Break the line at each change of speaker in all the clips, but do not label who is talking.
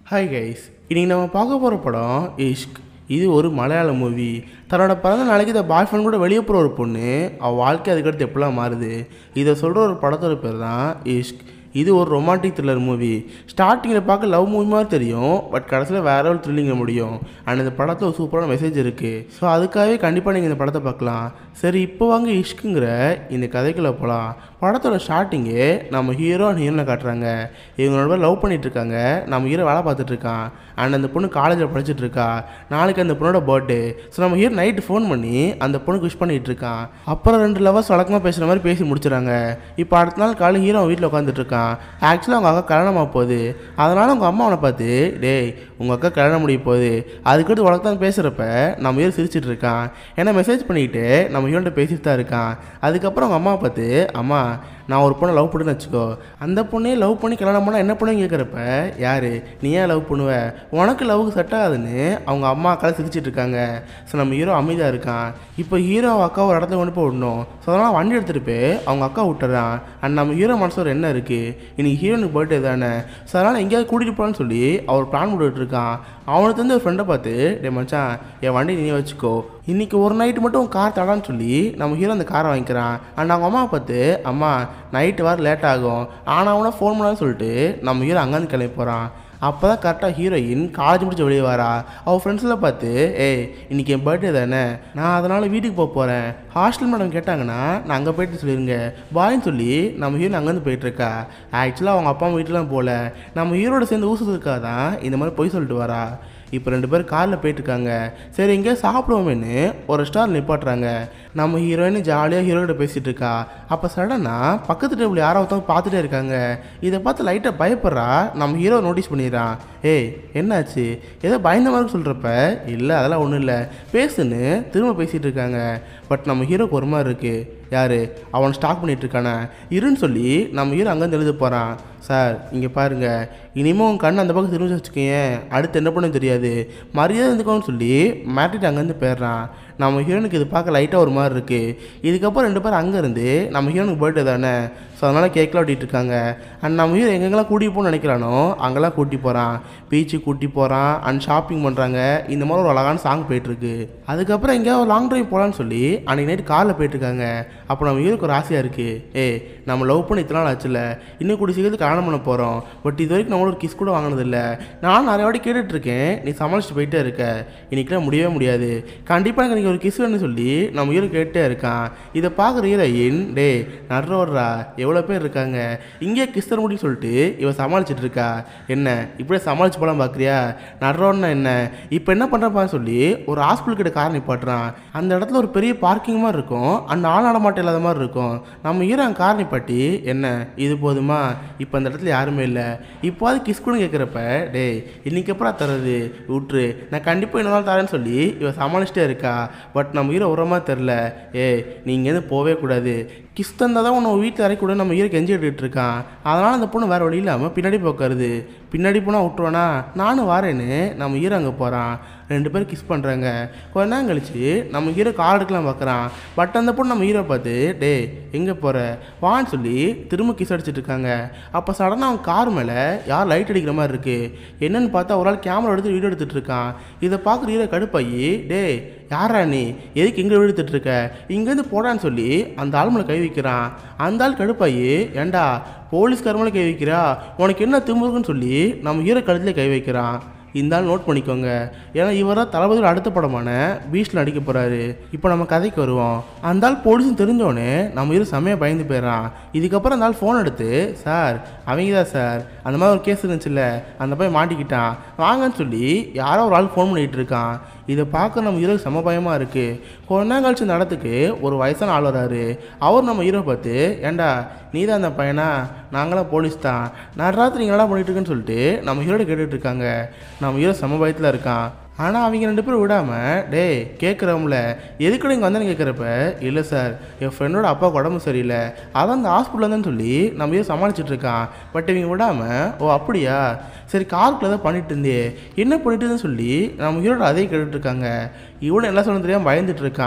hi guys இன்னைக்கு நம்ம பார்க்க போகிற படம் இஷ்க் இது ஒரு மலையாள மூவி தன்னோட பிறந்த நாளைக்கு இந்த பாய் ஃப்ரெண்ட் கூட வெளியே போகிற ஒரு பொண்ணு அவள் வாழ்க்கை அதுக்கடுத்து எப்படிலாம் மாறுது இதை சொல்கிற ஒரு படத்தோட பேர் தான் இஷ்க் இது ஒரு ரொமான்டிக் த்ரில்லர் மூவி ஸ்டார்டிங்கில் பார்க்க லவ் மூவி மாதிரி தெரியும் பட் கடைசியில் வேற ஒரு த்ரில்லிங்கில் முடியும் அண்ட் இந்த படத்தில் ஒரு சூப்பரான மெசேஜ் இருக்குது ஸோ அதுக்காகவே கண்டிப்பாக நீங்கள் இந்த படத்தை பார்க்கலாம் சரி இப்போ வாங்க இஷ்குங்கிற இந்த கதைக்குள்ளே போகலாம் படத்தோட ஸ்டார்டிங்கே நம்ம ஹீரோ அண்ட் ஹீரோனை காட்டுறாங்க இவங்களோட லவ் பண்ணிட்டு இருக்காங்க நம்ம ஹீரோ வேலை பார்த்துட்டு இருக்கான் அண்ட் அந்த பொண்ணு காலேஜில் படிச்சுட்டு இருக்கா நாளைக்கு அந்த பொண்ணோட பர்த்டே ஸோ நம்ம ஹீரோ நைட்டு ஃபோன் பண்ணி அந்த பொண்ணுக்கு விஷ் பண்ணிட்டு இருக்கான் அப்புறம் ரெண்டு லவர்ஸ் வழக்கமாக பேசுகிற மாதிரி பேசி முடிச்சுறாங்க இப்போ அடுத்த நாள் காலையில் ஹீரோ வீட்டில் உட்காந்துட்டு இருக்கான் ஆக்சுவலாக அவங்க அக்கா கல்யாணமாக போகுது அதனால உங்கள் அம்மா அவனை பார்த்து டேய் உங்கள் அக்கா கல்யாணம் முடிய போகுது அதுக்கடுத்து உலகத்தான் பேசுகிறப்ப நம்ம ஹீரோ சிரிச்சிட்டு இருக்கான் ஏன்னா மெசேஜ் பண்ணிக்கிட்டு நம்ம ஹீரோன்ட்ட பேசிட்டு தான் இருக்கான் அதுக்கப்புறம் அவங்க அம்மாவை பார்த்து அம்மா நான் ஒரு பொண்ணை லவ் பண்ணுன்னு வச்சுக்கோ அந்த பொண்ணே லவ் பண்ணி கல்யாணம் பண்ணால் என்ன பண்ணுன்னு கேட்குறப்ப யார் நீ ஏன் லவ் பண்ணுவ உனக்கு லவ்வுக்கு செட் ஆகாதுன்னு அவங்க அம்மா அக்கால சிரிச்சிட்டு இருக்காங்க ஸோ நம்ம ஹீரோ அமைதியாக இருக்கான் இப்போ ஹீரோ அவங்க அக்கா ஒரு இடத்துல கொண்டு போய் விடணும் ஸோ அதனால் வண்டி எடுத்துகிட்டு போய் அவங்க அக்கா விட்டுறான் அண்ட் நம்ம ஹீரோ மனசில் என்ன இருக்குது இன்னைக்கு ஹீரோனுக்கு பர்த்டே தானே ஸோ அதனால் எங்கேயாவது கூட்டிகிட்டு போகலான்னு சொல்லி அவர் பிளான் போட்டுட்டு இருக்கான் அவனுக்கு வந்து ஒரு ஃப்ரெண்டை பார்த்து டே மச்சான் என் வண்டி நீ வச்சுக்கோ இன்னைக்கு ஒரு நைட்டு மட்டும் கார் தடான்னு சொல்லி நம்ம ஹீரோ அந்த காரை வாங்கிக்கிறான் அண்ட் அவங்க அம்மாவை பார்த்து அம்மா நைட்டு வர லேட் ஆகும் ஆனால் அவனை ஃபோன் பண்ணான்னு சொல்லிட்டு நம்ம ஹீரோ அங்கேருந்து கிளம்பி போகிறான் அப்போ தான் கரெக்டாக ஹீரோயின் காலேஜ் முடிச்சு வெளியே வரா அவள் ஃப்ரெண்ட்ஸில் பார்த்து ஏய் இன்னைக்கு என் பர்த்டே தானே நான் அதனால் வீட்டுக்கு போக போகிறேன் ஹாஸ்டல் மேடம் கேட்டாங்கன்னா நான் அங்கே போயிட்டு சொல்லிடுங்க பாய்ன்னு சொல்லி நம்ம ஹீரோ அங்கேருந்து போயிட்டுருக்கா ஆக்சுவலாக அவங்க அப்பா அம்மா வீட்டுலாம் போகல நம்ம ஹீரோட சேர்ந்து ஊசுறதுக்காக தான் இந்த மாதிரி பொய் சொல்லிட்டு வரா இப்போ ரெண்டு பேரும் காரில் போயிட்டுருக்காங்க சரி எங்கேயோ சாப்பிடுவோமேன்னு ஒரு ஸ்டார் நிப்பாட்டுறாங்க நம்ம ஹீரோயின் ஜாலியாக ஹீரோகிட்ட பேசிகிட்டு இருக்கா அப்போ சடனாக பக்கத்து டேபிள் யாரோ ஒருத்தவங்க பார்த்துட்டே இருக்காங்க இதை பார்த்து லைட்டாக பயப்படுறா நம்ம ஹீரோ நோட்டீஸ் பண்ணிடுறான் ஏய் என்னாச்சு ஏதோ பயந்த மாதிரி சொல்கிறப்ப இல்லை அதெல்லாம் ஒன்றும் இல்லை பேசுன்னு திரும்ப பேசிகிட்டு இருக்காங்க பட் நம்ம ஹீரோக்கு ஒரு மாதிரி இருக்குது யார் அவன் ஸ்டாக் பண்ணிட்டு இருக்கானே இருன்னு சொல்லி நம்ம ஹீரோ அங்கேருந்து எழுத போகிறான் சார் இங்கே பாருங்கள் இனிமேல் உன் கண் அந்த பக்கம் திரும்ப வச்சுக்கேன் அடுத்து என்ன பண்ண தெரியாது மரியாதை இருந்துக்கோன்னு சொல்லி மாட்டிட்டு அங்கேருந்து போயிடுறான் நம்ம ஹீரோனுக்கு இது பார்க்க லைட்டாக ஒரு மாதிரி இருக்குது இதுக்கப்புறம் ரெண்டு பேரும் அங்கேருந்து நம்ம ஹீரோனுக்கு பர்த்டே தானே ஸோ அதனால் கேக்லாம் வெட்டிட்டு இருக்காங்க அண்ட் நம்ம ஹீரோ எங்கெங்கெல்லாம் கூட்டி போகணும்னு நினைக்கிறானோ அங்கெல்லாம் கூட்டி போகிறான் பீச்சுக்கு கூட்டி போகிறான் அண்ட் ஷாப்பிங் பண்ணுறாங்க இந்த மாதிரி ஒரு அழகான சாங் போயிட்டுருக்கு அதுக்கப்புறம் எங்கேயாவது லாங் ட்ரைவ் போகலான்னு சொல்லி அன்றைக்கி நைட் காரில் போயிட்டுருக்காங்க அப்போ நம்ம ஹீரோக்கு ஒரு ஆசையாக இருக்குது ஏய் நம்ம லவ் பண்ணி இத்தனை நாள் ஆச்சுல இன்னும் கூடி சீக்கிரத்துக்கு கல்யாணம் பண்ண போகிறோம் பட் இது வரைக்கும் நம்மளோட ஒரு கிஸ் கூட வாங்கினதில்ல நான் நிறைய வாட்டி கேட்டுட்ருக்கேன் நீ சமாளிச்சுட்டு போயிட்டே இருக்க இன்னைக்கெல்லாம் முடியவே முடியாது கண்டிப்பாக எனக்கு இன்னைக்கு ஒரு கிஸ் வேணும்னு சொல்லி நம்ம ஹீரோ கேட்டே இருக்கான் இதை பார்க்குற ஹீரோயின் டே நடுறோடுறா எவ்வளோ பேர் இருக்காங்க இங்கே கிஸ் தர முடியும்னு சொல்லிட்டு இவ சமாளிச்சிட்டு இருக்கா என்ன இப்படியே சமாளிச்சு போகலாம் பார்க்குறியா நடுறோன்னா என்ன இப்போ என்ன பண்ணுறப்பான்னு சொல்லி ஒரு ஹாஸ்பிட்டல் கிட்ட கார் நிப்பாட்டுறான் அந்த இடத்துல ஒரு பெரிய பார்க்கிங் மாதிரி இருக்கும் அந்த ஆள் நடமாட்டம் இல்லாத மாதிரி இருக்கும் நம்ம ஹீரோ அங்கே கார் நிப்பாட்டி என்ன இது போதுமா இப்போ அந்த இடத்துல யாருமே இல்லை இப்போது கிஸ் கூட கேட்குறப்ப டேய் இன்னைக்கு எப்பறம் தர்றது விட்ரு நான் கண்டிப்பாக இன்னொரு நாள் தரேன்னு சொல்லி இவ சமாளிச்சிட்டே இருக்கா பட் நம்ம ஹீரோ உரமாக தெரில ஏய் நீ இங்கேருந்து போகவே கூடாது கிஸ் தந்தால் தான் உன்னை வீட்டில் இறக்கி கூட நம்ம ஹீரோ கெஞ்சி எடுத்துட்டு இருக்கான் அதனால் அந்த பொண்ணு வேறு வழி இல்லாமல் பின்னாடி போய் உட்காருது பின்னாடி போனால் விட்டுருவானா நானும் வரேன்னு நம்ம ஹீரோ அங்கே போகிறான் ரெண்டு பேரும் கிஸ் பண்ணுறாங்க கொஞ்ச நேரம் கழிச்சு நம்ம ஹீரோ கால் எடுக்கலாம் பார்க்குறான் பட் அந்த பொண்ணு நம்ம ஹீரோ பார்த்து டே எங்கே போகிற வான்னு சொல்லி திரும்ப கிஸ் அடிச்சிட்டு இருக்காங்க அப்போ சடனாக அவன் கார் மேலே யார் லைட் அடிக்கிற மாதிரி இருக்குது என்னன்னு பார்த்தா ஒரு ஆள் கேமரா எடுத்து வீடியோ எடுத்துகிட்டு இருக்கான் இதை பார்க்குற ஹீரோ கடுப்பாயி டே யாரா நீ எதுக்கு எங்கே வீடு எடுத்துட்டு இருக்க இங்கேருந்து போடான்னு சொல்லி அந்த ஆள் மேலே கை வைக்கிறான் அந்த ஆள் கடுப்பாயி ஏண்டா போலீஸ்கார மேலே கை வைக்கிறா உனக்கு என்ன திமுருக்குன்னு சொல்லி நம்ம ஹீரோ கழுத்துல கை வைக்கிறான் இந்த ஆள் நோட் பண்ணிக்கோங்க ஏன்னா இவர் தான் தளபதியோட அடுத்த படமான பீச்சில் நடிக்க போகிறாரு இப்போ நம்ம கதைக்கு வருவோம் அந்த ஆள் போலீஸ்னு தெரிஞ்சோடனே நம்ம ஹீரோ செம்மையாக பயந்து போயிடறான் இதுக்கப்புறம் அந்த ஆள் ஃபோன் எடுத்து சார் அவங்க தான் சார் அந்த மாதிரி ஒரு கேஸ் இருந்துச்சுல்ல அந்த பையன் மாட்டிக்கிட்டான் வாங்கன்னு சொல்லி யாரோ ஒரு ஆள் ஃபோன் பண்ணிகிட்டு இருக்கான் இதை பார்க்க நம்ம ஹீரோக்கு செம பயமாக இருக்குது கொஞ்ச நேரம் கழிச்சு இந்த இடத்துக்கு ஒரு வயசான ஆள் வராரு அவர் நம்ம ஹீரோ பார்த்து ஏண்டா நீ தான் அந்த பையனா நாங்களாம் போலீஸ் தான் நான் ராத்திரி என்னடா பண்ணிட்டு இருக்கேன்னு சொல்லிட்டு நம்ம ஹீரோட கேட்டுட்டு இருக்காங்க நம்ம ஹீரோ செம பயத்தில் இருக்கான் ஆனால் அவங்க ரெண்டு பேரும் விடாமல் டேய் கேட்குறோம்ல எதுக்கு இங்கே வந்தேன்னு கேட்குறப்ப இல்லை சார் என் ஃப்ரெண்டோட அப்பாவுக்கு உடம்பு சரியில்லை அதான் அந்த ஹாஸ்பிட்டல் வந்தேன்னு சொல்லி நம்ம ஏதோ சமாளிச்சுட்டு இருக்கான் பட் இவங்க விடாமல் ஓ அப்படியா சரி காருக்குள்ள தான் பண்ணிட்டு இருந்தே என்ன பண்ணிட்டு இருந்தேன்னு சொல்லி நம்ம ஹீரோட அதே கேட்டுட்டு இருக்காங்க இவனு என்ன சொல்ல தெரியாமல் பயந்துட்டு இருக்கான்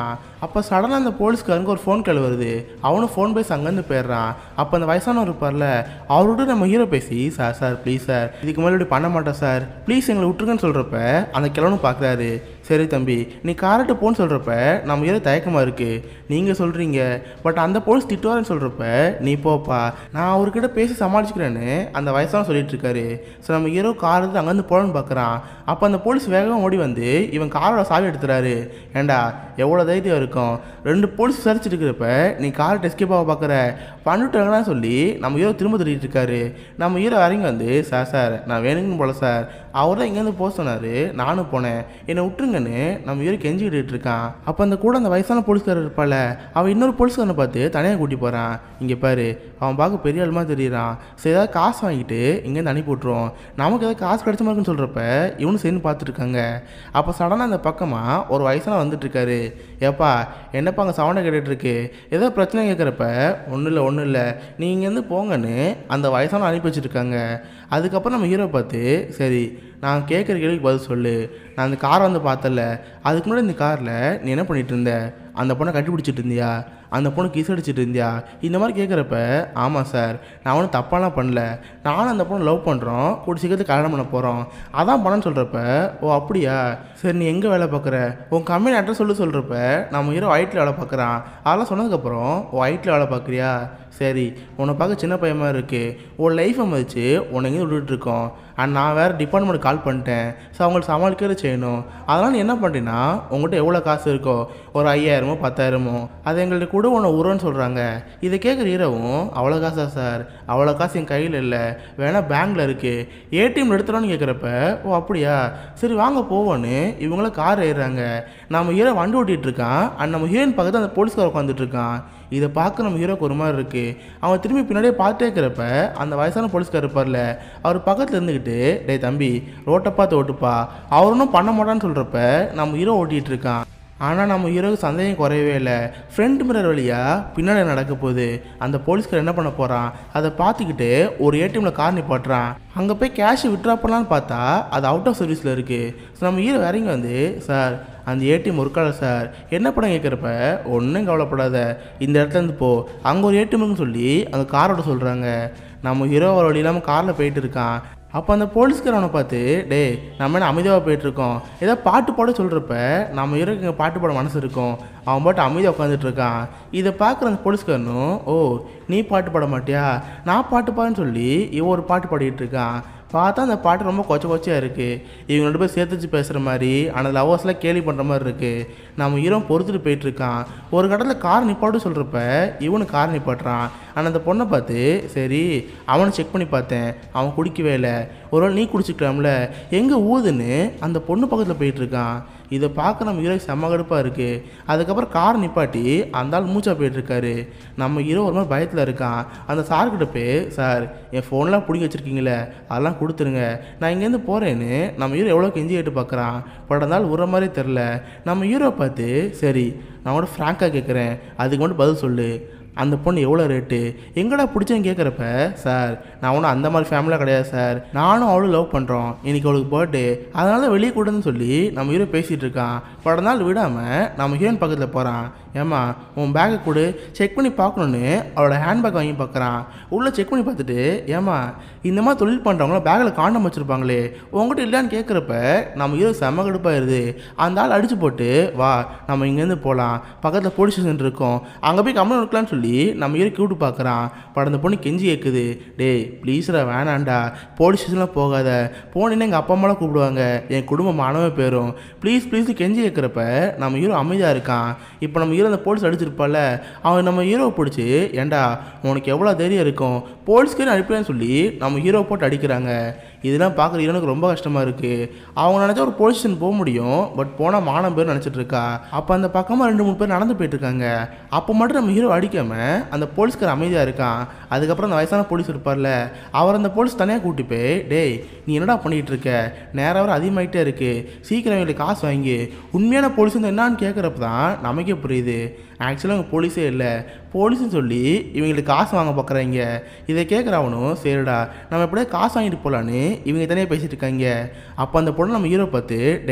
அப்போ சடனாக அந்த போலீஸ்காரங்க ஒரு ஃபோன் கால் வருது அவனும் ஃபோன் பேசி அங்கேருந்து போயிடுறான் அப்போ அந்த வயசானவர் இருப்பார்ல அவரோட நம்ம ஹீரோ பேசி சார் சார் ப்ளீஸ் சார் இதுக்கு மேலே இப்படி பண்ண மாட்டேன் சார் ப்ளீஸ் எங்களை விட்டுருங்கன்னு சொல்கிறப்ப அந்த கிழவனும் பார்க்குறாரு சரி தம்பி நீ காரட்டு போன்னு சொல்கிறப்ப நம்ம ஹீரோ தயக்கமாக இருக்குது நீங்கள் சொல்கிறீங்க பட் அந்த போலீஸ் திட்டுவாருன்னு சொல்கிறப்ப நீ போப்பா நான் அவர்கிட்ட பேசி சமாளிச்சுக்கிறேன்னு அந்த வயசான சொல்லிட்டு இருக்காரு ஸோ நம்ம ஹீரோ கார் எடுத்து அங்கேருந்து போகணும்னு பார்க்குறான் அப்போ அந்த போலீஸ் வேகமாக ஓடி வந்து இவன் காரோட சாவி எடுத்துறாரு ஏண்டா எவ்வளோ தைரியம் இருக்கும் ரெண்டு போலீஸ் விசாரிச்சுட்டு இருக்கிறப்ப நீ கார் எஸ்கேப் ஆக பார்க்குற பண்ணிட்டாங்கன்னு சொல்லி நம்ம ஹீரோ திரும்ப திட்டிட்டு இருக்காரு நம்ம ஹீரோ இறங்கி வந்து சார் சார் நான் வேணுங்கன்னு போல சார் அவர் தான் இங்கேருந்து போக சொன்னார் நானும் போனேன் என்னை விட்டுருங்கன்னு நம்ம ஹீரோ கெஞ்சிக்கிட்டு இருக்கான் அப்போ அந்த கூட அந்த வயசான போலீஸ்காரர் இருப்பாள் அவன் இன்னொரு போலீஸ்காரனை பார்த்து தனியாக கூட்டி போகிறான் இங்கே பாரு அவன் பார்க்க பெரிய ஆளுமா தெரியுறான் சரி ஏதாவது காசு வாங்கிட்டு இங்கேருந்து அனுப்பி விட்ருவோம் நமக்கு ஏதாவது காசு கிடைச்ச மாதிரி இருக்குன்னு சொல்கிறப்ப இவனு சேர்ந்து பார்த்துட்டு இருக்காங்க அப்போ சடனாக அந்த பக்கமாக ஒரு வயசான வந்துட்டு இருக்காரு ஏப்பா என்னப்பா அங்கே சவுண்டை கேட்டுட்டு இருக்கு ஏதோ பிரச்சனை கேட்குறப்ப ஒன்றும் இல்லை ஒன்றும் இல்லை நீ இங்கேருந்து போங்கன்னு அந்த வயசான அனுப்பி வச்சுருக்காங்க அதுக்கப்புறம் நம்ம ஹீரோ பார்த்து சரி நான் கேட்குற கேள்விக்கு பதில் சொல்லு நான் அந்த காரை வந்து பார்த்தல அதுக்கு முன்னாடி இந்த காரில் நீ என்ன பண்ணிட்டு இருந்த அந்த பொண்ணை கட்டிப்பிடிச்சிட்டு இருந்தியா அந்த பொண்ணு கிஸ் அடிச்சிட்டு இருந்தியா இந்த மாதிரி கேட்குறப்ப ஆமாம் சார் நான் ஒன்றும் தப்பாலாம் பண்ணல நானும் அந்த பொண்ணை லவ் பண்ணுறோம் கூடி சீக்கிரத்தில் கல்யாணம் பண்ண போகிறோம் அதான் பண்ணன்னு சொல்கிறப்ப ஓ அப்படியா சரி நீ எங்கே வேலை பார்க்குற உன் கம்பெனி அட்ரஸ் சொல்லி சொல்கிறப்ப நம்ம ஹீரோ ஒயிட்டில் வேலை பார்க்குறான் அதெல்லாம் சொன்னதுக்கப்புறம் ஒயிட்டில் வேலை பார்க்குறியா சரி உன்னை பார்க்க சின்ன பையமா இருக்குது உன் லைஃப்பை மதிச்சு உன்னை எங்கேயும் விட்டுட்டு இருக்கோம் அண்ட் நான் வேறு டிபார்ட்மெண்ட் கால் பண்ணிட்டேன் ஸோ அவங்களுக்கு சமாளிக்கிறது செய்யணும் அதனால் நீ என்ன பண்ணுறீன்னா உங்கள்கிட்ட எவ்வளோ காசு இருக்கோ ஒரு ஐயாயிரமோ பத்தாயிரமோ அது எங்கள்கிட்ட கூட உன்னை உருன்னு சொல்கிறாங்க இதை கேட்குற ஹீரோவும் அவ்வளோ காசா சார் அவ்வளோ காசு என் கையில் இல்லை வேணால் பேங்க்கில் இருக்குது ஏடிஎம் எடுத்துகிறோன்னு கேட்குறப்ப ஓ அப்படியா சரி வாங்க போவோன்னு இவங்களும் கார் ஏறுறாங்க நம்ம ஹீரோ வண்டி ஓட்டிகிட்டு இருக்கான் அண்ட் நம்ம ஹீரோயின் பக்கத்தில் அந்த போலீஸ்கார் உட்காந்துட்டு இருக்கான் இதை பார்க்க நம்ம ஹீரோக்கு ஒரு மாதிரி இருக்குது அவன் திரும்பி பின்னாடியே பார்த்துட்டே இருக்கிறப்ப அந்த வயசான போலீஸ்கார் இருப்பார்ல அவர் பக்கத்தில் இருந்துக்கிட்டு டேய் தம்பி ரோட்டை பார்த்து ஓட்டுப்பா அவர் ஒன்றும் பண்ண மாட்டான்னு சொல்கிறப்ப நம்ம ஹீரோ ஓட்டிகிட்டு இருக்கான் ஆனால் நம்ம ஹீரோக்கு சந்தேகம் குறையவே இல்லை ஃப்ரண்ட் மிரர் வழியாக பின்னாடி நடக்க போகுது அந்த போலீஸ்கார் என்ன பண்ண போகிறான் அதை பார்த்துக்கிட்டு ஒரு ஏடிஎம்ல கார் நிப்பாட்டுறான் அங்கே போய் கேஷ் விட்ரா பண்ணலான்னு பார்த்தா அது அவுட் ஆஃப் சர்வீஸில் இருக்குது ஸோ நம்ம ஹீரோ இறங்கி வந்து சார் அந்த ஏடிஎம் ஒர்க்கால சார் என்ன படம் கேட்குறப்ப ஒன்றும் கவலைப்படாத இந்த இடத்துல இருந்து போ அங்கே ஒரு ஏடிஎம்னு சொல்லி அங்கே காரோட சொல்கிறாங்க நம்ம ஹீரோ ஒரு வழி இல்லாமல் காரில் போயிட்டு இருக்கான் அப்போ அந்த போலீஸ்கார் அவனை பார்த்து டேய் நம்ம என்ன அமைதியாக போயிட்டுருக்கோம் ஏதோ பாட்டு பாட சொல்கிறப்ப நம்ம ஹீரோக்கு இங்கே பாட்டு பாட மனசு இருக்கும் அவன் பாட்டு அமைதியாக உட்காந்துட்டு இருக்கான் இதை பார்க்குற அந்த போலீஸ்காரனும் ஓ நீ பாட்டு பாட மாட்டியா நான் பாட்டு பாடுன்னு சொல்லி இவன் ஒரு பாட்டு பாடிட்டு இருக்கான் பார்த்தா அந்த பாட்டு ரொம்ப கொச்ச கொச்சையாக இருக்குது இவங்க ரெண்டு பேர் சேர்த்து வச்சு பேசுகிற மாதிரி ஆனால் லவர்ஸ்லாம் கேலி பண்ணுற மாதிரி இருக்குது நம்ம ஹீரோ பொறுத்துட்டு போயிட்டுருக்கான் ஒரு கடத்தில் கார் நிப்பாட்டு சொல்கிறப்ப இவனு கார் நிப்பாட்டுறான் ஆனால் அந்த பொண்ணை பார்த்து சரி அவனை செக் பண்ணி பார்த்தேன் அவன் குடிக்கவே இல்லை ஒருவேளை நீ குடிச்சிக்கலாம்ல எங்கே ஊதுன்னு அந்த பொண்ணு பக்கத்தில் போயிட்டுருக்கான் இதை பார்க்க நம்ம ஹீரோ செம்ம கடுப்பாக இருக்குது அதுக்கப்புறம் கார் நிப்பாட்டி அந்த ஆள் மூச்சா போயிட்டுருக்காரு நம்ம ஹீரோ ஒரு மாதிரி பயத்தில் இருக்கான் அந்த சார்கிட்ட போய் சார் என் ஃபோன்லாம் பிடிங்கி வச்சுருக்கீங்களே அதெல்லாம் கொடுத்துருங்க நான் இங்கேருந்து போகிறேன்னு நம்ம ஹீரோ எவ்வளோ கெஞ்சி கேட்டு பார்க்குறான் பட் அந்த ஆள் விட்ற மாதிரி தெரில நம்ம ஹீரோ பார்த்து சரி நான் கூட ஃப்ராங்காக கேட்குறேன் அதுக்கு மட்டும் பதில் சொல்லு அந்த பொண்ணு எவ்வளோ ரேட்டு எங்கடா பிடிச்சேன்னு கேட்குறப்ப சார் நான் ஒன்றும் அந்த மாதிரி ஃபேமிலியாக கிடையாது சார் நானும் அவளும் லவ் பண்ணுறோம் இன்னைக்கு அவளுக்கு பர்த்டே அதனால வெளியே கூடன்னு சொல்லி நம்ம ஹீரோ பேசிகிட்டு இருக்கான் பல நாள் விடாமல் நம்ம ஹீரோயின் பக்கத்தில் போகிறான் ஏம்மா உன் பேக்கை கொடு செக் பண்ணி பார்க்கணுன்னு அவளோட ஹேண்ட்பேக் வாங்கி பார்க்குறான் உள்ளே செக் பண்ணி பார்த்துட்டு ஏம்மா இந்த மாதிரி தொழில் பண்ணுறவங்கள பேக்கில் காண்டம் வச்சுருப்பாங்களே உங்ககிட்ட இல்லைன்னு கேட்குறப்ப நம்ம ஹீரோ செம்ம கடுப்பாயிருது அந்த ஆள் அடிச்சு போட்டு வா நம்ம இங்கேருந்து போகலாம் பக்கத்தில் போலீஸ் ஸ்டேஷன் இருக்கோம் அங்கே போய் கம்ப்ளைண்ட் கொடுக்கலான்னு சொல்லி நம்ம ஹீரோ கூப்பிட்டு பார்க்குறான் பட் அந்த பொண்ணு கெஞ்சி கேட்குது டேய் ப்ளீஸ்ரா வேணாண்டா போலீஸ் ஸ்டேஷன்லாம் போகாத போனீங்கன்னா எங்கள் அப்பா அம்மாலாம் கூப்பிடுவாங்க என் குடும்பம் மானவே போயிடும் ப்ளீஸ் ப்ளீஸ் கெஞ்சி கேட்குறப்ப நம்ம ஹீரோ அமைதியாக இருக்கான் இப்போ நம்ம ஹீரோ அந்த போலீஸ் அடிச்சிருப்பால அவன் நம்ம ஹீரோவை பிடிச்சி ஏண்டா உனக்கு எவ்வளோ தைரியம் இருக்கும் போலீஸ்க்கு அனுப்பலன்னு சொல்லி நம்ம ஹீரோ போட்டு அடிக்கிறாங்க இதெல்லாம் பார்க்குற ஹீரோனுக்கு ரொம்ப கஷ்டமாக இருக்குது அவங்க நினச்சா ஒரு போலீஸ் ஸ்டேஷன் போக முடியும் பட் போனால் மானம் பேர் நினச்சிட்டு இருக்கா அப்போ அந்த பக்கமாக ரெண்டு மூணு பேர் நடந்து போயிட்டு இருக்காங்க அப்போ மட்டும் நம்ம ஹீரோ அடிக்காம அந்த போலீஸ்கார் அமைதியாக இருக்கான் அதுக்கப்புறம் அந்த வயசான போலீஸ் இருப்பார்ல அவர் அந்த போலீஸ் தனியாக கூட்டி போய் டேய் நீ என்னடா பண்ணிகிட்டு இருக்க நேரம் வர அதிகமாயிட்டே இருக்கு சீக்கிரம் எங்களுக்கு காசு வாங்கி உண்மையான போலீஸ் வந்து என்னான்னு கேட்குறப்ப தான் நமக்கே புரியுது ஆக்சுவலாக அவங்க போலீஸே இல்லை போலீஸ்னு சொல்லி இவங்களுக்கு காசு வாங்க பார்க்குறாங்க இதை கேட்குறவனும் சரிடா நம்ம எப்படியே காசு வாங்கிட்டு போகலான்னு இவங்க தனியாக பேசிட்டு இருக்காங்க அப்போ அந்த பொண்ணு நம்ம ஹீரோ பார்த்து டேய்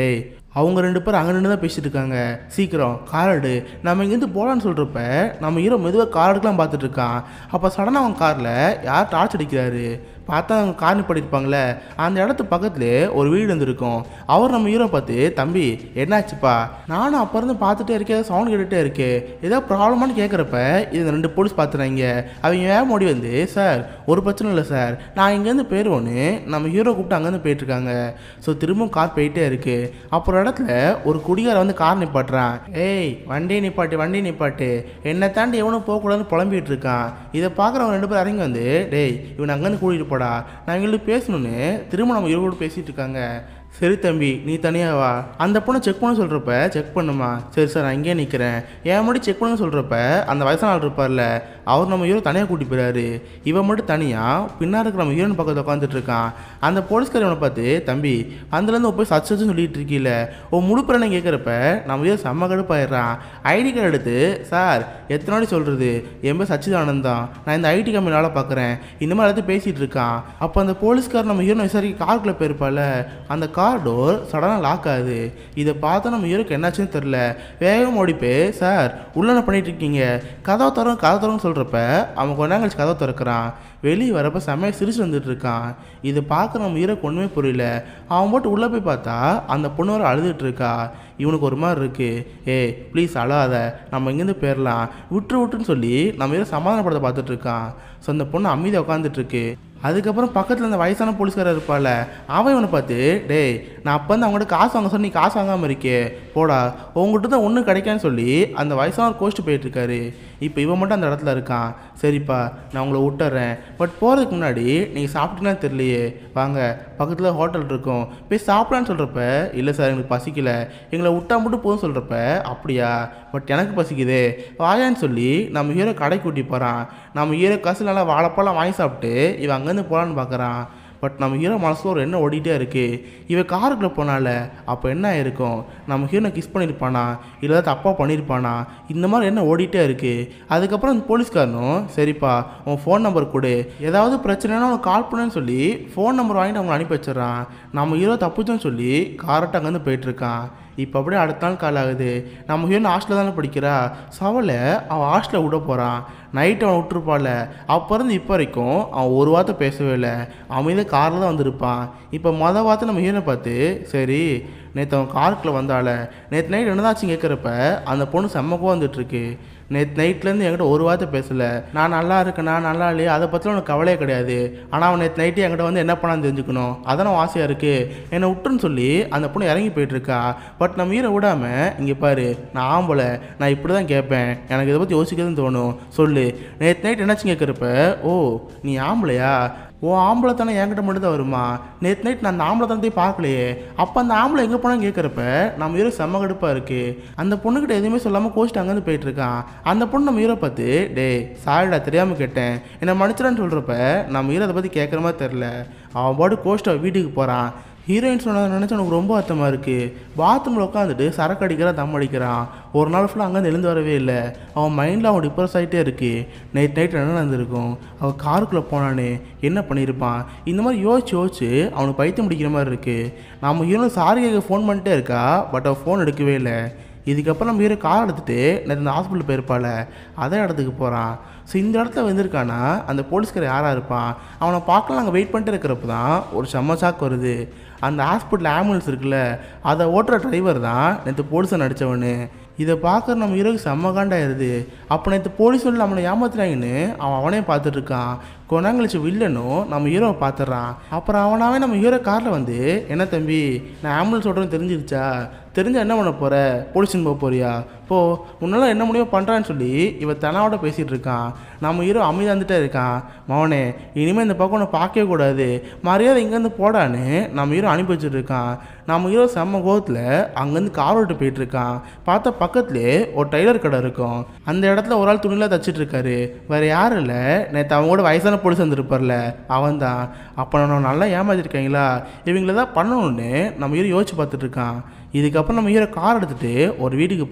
அவங்க ரெண்டு பேரும் அங்கே நின்று தான் பேசிட்டு இருக்காங்க சீக்கிரம் கார் எடு நம்ம இங்கேருந்து போகலான்னு சொல்கிறப்ப நம்ம ஹீரோ மெதுவாக கார் எடுக்கலாம் பார்த்துட்டு இருக்கான் அப்போ சடனாக அவன் காரில் யார் டார்ச் அடிக்கிறாரு பார்த்தா அவங்க கார் நிப்பாட்டிருப்பாங்களே அந்த இடத்து பக்கத்துலேயே ஒரு வீடு இருந்திருக்கும் அவர் நம்ம ஹீரோ பார்த்து தம்பி என்னாச்சுப்பா நானும் அப்போ இருந்து பார்த்துட்டே இருக்கேன் சவுண்ட் கேட்டுகிட்டே இருக்கு ஏதோ ப்ராப்ளமானு கேட்குறப்ப இது ரெண்டு போலீஸ் பார்த்துறாங்க அவங்க வேக ஓடி வந்து சார் ஒரு பிரச்சனை இல்லை சார் நான் இங்கேருந்து போயிடுவோன்னு நம்ம ஹீரோ கூப்பிட்டு அங்கேருந்து போயிட்டுருக்காங்க ஸோ திரும்பவும் கார் போயிட்டே இருக்கு அப்புறம் இடத்துல ஒரு குடிகார வந்து கார் நிப்பாட்டுறான் ஏய் வண்டி நிப்பாட்டு வண்டி நிப்பாட்டு என்னை தாண்டி எவனும் போகக்கூடாதுன்னு புலம்பிட்டு இருக்கான் இதை பார்க்குறவங்க ரெண்டு பேரும் இறங்கி வந்து டேய் இவனை அங்கேருந்து கூட்டிகிட்டு போடா நான் இவங்களுக்கு பேசணுன்னு திரும்ப நம்ம இவரோடு பேசிகிட்டு இருக்காங்க சரி தம்பி நீ தனியாக வா அந்த பொண்ணை செக் பண்ண சொல்கிறப்ப செக் பண்ணுமா சரி சார் நான் இங்கேயே நிற்கிறேன் என் மட்டும் செக் பண்ண சொல்கிறப்ப அந்த வயசான ஆள் இருப்பார்ல அவர் நம்ம ஹீரோ தனியாக கூட்டி போயிறாரு இவன் மட்டும் தனியாக பின்னாடி இருக்கிற நம்ம ஹீரோயின் பக்கத்தில் உட்காந்துட்டு இருக்கான் அந்த போலீஸ்கார் இவனை பார்த்து தம்பி அதுலேருந்து போய் சச்சு சச்சுன்னு சொல்லிட்டு இருக்கீல ஓ முழுப்புறனை கேட்குறப்ப நம்ம ஹீரோ செம்ம கடுப்பாயிடுறான் ஐடி கார்டு எடுத்து சார் எத்தனை வாட்டி சொல்கிறது என் பேர் சச்சிதானந்த் தான் நான் இந்த ஐடி கம்பெனி வேலை பார்க்குறேன் இந்த மாதிரி எல்லாத்தையும் பேசிகிட்டு இருக்கான் அப்போ அந்த போலீஸ்கார் நம்ம ஹீரோ விசாரிக்க காருக்குள்ளே போயிருப்பால அந்த கார் டோர் சடனாக லாக் ஆகுது இதை பார்த்தா நம்ம ஹீரோக்கு என்னாச்சுன்னு தெரில வேகம் ஓடி போய் சார் உள்ள என்ன பண்ணிட்டு இருக்கீங்க கதவை தரோம் கதை தரோன்னு சொல்கிறப்ப அவன் கொஞ்ச நேரம் கழிச்சு கதவை திறக்கிறான் வெளியே வரப்ப செம்மையாக சிரிச்சு வந்துட்டு இருக்கான் இதை பார்க்க நம்ம ஹீரோக்கு ஒன்றுமே புரியல அவன் போட்டு உள்ளே போய் பார்த்தா அந்த பொண்ணு வர அழுதுட்டு இருக்கா இவனுக்கு ஒரு மாதிரி இருக்கு ஏய் ப்ளீஸ் அழாத நம்ம இங்கேருந்து போயிடலாம் விட்டுரு விட்டுன்னு சொல்லி நம்ம ஹீரோ சமாதானப்படுத்த பார்த்துட்டு இருக்கான் ஸோ அந்த பொண்ணு அமைதியாக உட்காந்துட்டு இருக்கு அதுக்கப்புறம் பக்கத்தில் அந்த வயசான போலீஸ்காரர் இருப்பால அவன் இவனை பார்த்து டேய் நான் அப்போ வந்து அவங்ககிட்ட காசு வாங்க சொன்னி காசு வாங்காமல் இருக்கே போடா உங்ககிட்ட தான் ஒன்றும் கிடைக்கான்னு சொல்லி அந்த வயசானவர் கோச்சிட்டு போயிட்டு இருக்காரு இப்போ இவன் மட்டும் அந்த இடத்துல இருக்கான் சரிப்பா நான் உங்களை விட்டுறேன் பட் போகிறதுக்கு முன்னாடி நீங்கள் சாப்பிட்டீங்கன்னா தெரியலையே வாங்க பக்கத்தில் ஹோட்டல் இருக்கும் போய் சாப்பிடலான்னு சொல்கிறப்ப இல்லை சார் எங்களுக்கு பசிக்கல எங்களை விட்டா மட்டும் போதும் சொல்கிறப்ப அப்படியா பட் எனக்கு பசிக்குதே வாயான்னு சொல்லி நம்ம ஹீரோ கடைக்கு கூட்டி போகிறான் நம்ம ஹீரோ காசு நல்லா வாழைப்பழம் வாங்கி சாப்பிட்டு இவன் அங்கேருந்து போகலான்னு பார்க்குறான் பட் நம்ம ஹீரோ மனசில் ஒரு எண்ணம் ஓடிட்டே இருக்கு இவன் காருக்குள்ளே போனால அப்போ என்ன ஆயிருக்கும் நம்ம ஹீரோனை கிஸ் பண்ணியிருப்பானா இல்லை தப்பாக பண்ணியிருப்பானா இந்த மாதிரி என்ன ஓடிட்டே இருக்கு அதுக்கப்புறம் அந்த போலீஸ்காரனும் சரிப்பா உன் ஃபோன் நம்பர் கொடு ஏதாவது பிரச்சனைனா அவனுக்கு கால் பண்ணுன்னு சொல்லி ஃபோன் நம்பர் வாங்கிட்டு அவங்க அனுப்பி வச்சிடறான் நம்ம ஹீரோ தப்புச்சோன்னு சொல்லி காரட்ட அங்கேருந்து போயிட்டுருக்கான் இப்போ அப்படியே அடுத்த நாள் கால் ஆகுது நம்ம ஹீரோன் ஹாஸ்டலில் தானே படிக்கிறா சவலை அவன் ஹாஸ்டலில் விட போகிறான் நைட்டு அவன் விட்டுருப்பாள் அப்போ இருந்து இப்போ வரைக்கும் அவன் ஒரு வார்த்தை பேசவே இல்லை அமைதியாக காரில் தான் வந்திருப்பான் இப்போ மொதல் வார்த்தை நம்ம ஹீரோனை பார்த்து சரி நேற்று அவன் காருக்குள்ளே வந்தால நேற்று நைட் என்னதாச்சும் கேட்குறப்ப அந்த பொண்ணு செம்மக்கோ வந்துட்டுருக்கு நேற்று நைட்லேருந்து என்கிட்ட ஒரு வார்த்தை பேசலை நான் நல்லா இருக்கேனா நல்லா இல்லையா அதை பற்றிலாம் உனக்கு கவலையே கிடையாது ஆனால் அவன் நேற்று நைட்டு என்கிட்ட வந்து என்ன பண்ணான்னு தெரிஞ்சுக்கணும் அதான் ஆசையாக இருக்குது என்னை விட்டுன்னு சொல்லி அந்த பொண்ணு இறங்கி போயிட்டுருக்கா பட் நம்ம ஈரை விடாமல் இங்கே பாரு நான் ஆம்பளை நான் இப்படி தான் கேட்பேன் எனக்கு இதை பற்றி யோசிக்கிறதுன்னு தோணும் சொல்லு நேற்று நைட் என்னாச்சும் கேட்குறப்ப ஓ நீ ஆம்பளையா ஓ ஆம்பளை தானே என்கிட்ட மட்டும் தான் வருமா நேற்று நைட் நான் அந்த ஆம்பளை தானே பார்க்கலையே அப்போ அந்த ஆம்பளை எங்கே போனான்னு கேட்குறப்ப நம்ம ஹீரோ செம்ம கடுப்பாக இருக்குது அந்த பொண்ணுக்கிட்ட எதுவுமே சொல்லாமல் கோச்சிட்டு அங்கேருந்து போயிட்டு இருக்கான் அந்த பொண்ணு நம்ம ஹீரோ பார்த்து டேய் சாரிடா தெரியாமல் கேட்டேன் என்னை மன்னிச்சிடான்னு சொல்கிறப்ப நம்ம ஹீரோ அதை பற்றி கேட்குற மாதிரி தெரில அவன் பாட்டு கோச்சிட்டு அவன் வீட்டுக்கு போகிறான் ஹீரோயின் சொன்னதை நினச்சி எனக்கு ரொம்ப வருத்தமாக இருக்குது பாத்ரூமில் உட்காந்துட்டு சரக்கு அடிக்கிறான் தம் அடிக்கிறான் ஒரு நாள் ஃபுல்லாக அங்கேருந்து எழுந்து வரவே இல்லை அவன் மைண்டில் அவன் டிப்ரெஸ் ஆகிட்டே இருக்கு நைட் நைட் என்ன நடந்திருக்கும் அவன் காருக்குள்ளே போனானே என்ன பண்ணியிருப்பான் இந்த மாதிரி யோசிச்சு யோசிச்சு அவனுக்கு பைத்தியம் முடிக்கிற மாதிரி இருக்குது நம்ம ஹீரோ சாரி கேட்க ஃபோன் பண்ணிட்டே இருக்கா பட் அவன் ஃபோன் எடுக்கவே இல்லை இதுக்கப்புறம் நம்ம ஹீரோ கார் எடுத்துகிட்டு நேற்று இந்த ஹாஸ்பிட்டல் போயிருப்பாள் அதே இடத்துக்கு போகிறான் ஸோ இந்த இடத்துல வந்திருக்கானா அந்த போலீஸ்கார் யாராக இருப்பான் அவனை பார்க்கலாம் அங்கே வெயிட் பண்ணிட்டு இருக்கிறப்ப தான் ஒரு செம்ம சாக்கு வருது அந்த ஹாஸ்பிட்டல் ஆம்புலன்ஸ் இருக்குல்ல அதை ஓட்டுற டிரைவர் தான் நேற்று போலீஸை நடித்தவனு இதை பார்க்குற நம்ம ஹீரோக்கு செம்ம காண்டாயிருது அப்போ நேற்று போலீஸ் வந்து நம்மளை ஏமாத்துறாங்கன்னு அவன் அவனே பார்த்துட்டு இருக்கான் கொஞ்ச நேரம் கழிச்சு வில்லனும் நம்ம ஹீரோவை பார்த்துட்றான் அப்புறம் அவனாவே நம்ம ஹீரோ காரில் வந்து என்ன தம்பி நான் ஆம்புலன்ஸ் ஓட்டுறேன்னு தெரிஞ்சிருச்சா தெரிஞ்சா என்ன பண்ண போகிற போலீஸ்னு போக போறியா போ உன்னால என்ன முடியும் பண்ணுறான்னு சொல்லி இவன் தனாவோட பேசிகிட்டு இருக்கான் நம்ம ஹீரோ அமைதியாந்துட்டே இருக்கான் மவனே இனிமேல் இந்த பக்கம் உன்னை பார்க்கவே கூடாது மரியாதை இங்கேருந்து போடான்னு நம்ம ஹீரோ அனுப்பி வச்சுட்டு இருக்கான் நம்ம ஹீரோ செம்ம கோவத்தில் அங்கேருந்து கார் ஓட்டு போயிட்டு இருக்கான் பார்த்தா பக்கத்துலேயே ஒரு டைலர் கடை இருக்கும் அந்த இடத்துல ஒரு ஆள் துணிலாம் தச்சிட்டு இருக்காரு வேற யாரும் இல்லை நேற்று அவங்க கூட வயசான போலீஸ் வந்திருப்பார்ல அவன் தான் அப்போ நான் நல்லா ஏமாத்திருக்காங்களா இவங்கள தான் பண்ணணும்னு நம்ம ஹீரோ யோசிச்சு பார்த்துட்டு இருக்கான் இதுக்கப்புறம் நம்ம ஹீரோ கார் எடுத்துகிட்டு ஒரு வீட்டுக்கு போகிறான்